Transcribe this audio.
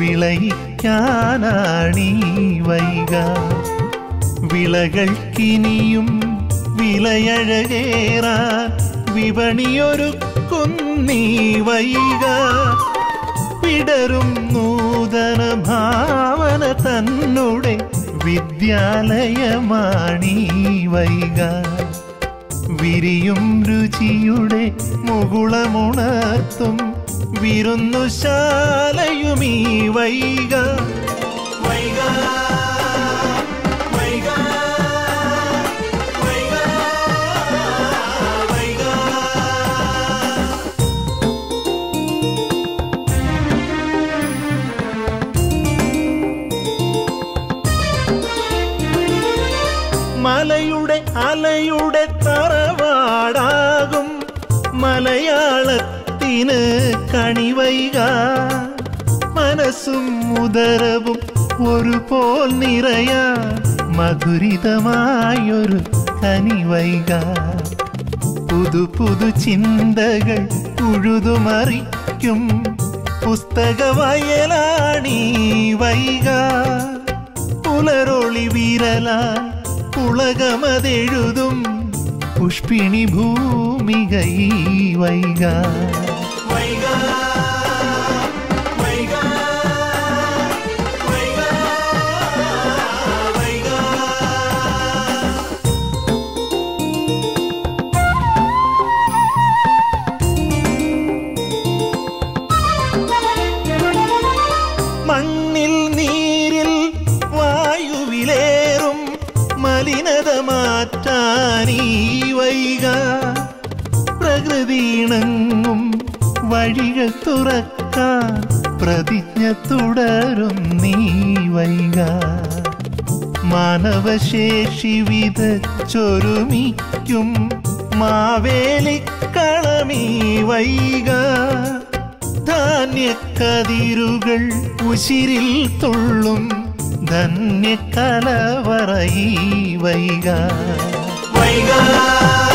വിളയിക്കാനാണീ വൈക വിളകൾക്കിനിയും വിലയഴകേറാൻ വിപണിയൊരുക്കുന്നീ വൈക വിടരും നൂതന ഭാവന തന്നുടെ വിദ്യാലയമാണീ വൈക വിരിയും രുചിയുടെ മുകുളമുണർത്തും വിരുന്നുശാലയുമീ വൈക വൈക വൈക വൈക വൈക മലയുടെ അലയുടെ തറവാടാകും മലയാളത്തിന് കണിവൈക മനസ്സും ഉദരവും ഒരുപോൽ നിറയാ മധുരിതമായൊരു കനിവൈക പുതു പുതു ചിന്തകൾ ഉഴുതുമറിക്കും പുസ്തക വയലാണീ വൈക പുലരൊളി വിരലാൽ പുളകമതെഴുതും പുഷ്പിണി ഭൂമിക ഈ വൈക വൈക വൈക വൈക വൈക മണ്ണിൽ നീരിൽ വായുവിലേറും മലിനത മാറ്റാനീ വൈക പ്രകൃതിയിണങ്ങും വഴികൾ തുറക്കാൻ പ്രതിജ്ഞ തുടരും നീ വൈക മാനവശേഷി വിതച്ചൊരുമിക്കും മാവേലിക്കളമീ വൈക ധാന്യക്കതിരുകൾ ഉശിരിൽ തുള്ളും ധന്യകലവറയി വൈക വൈക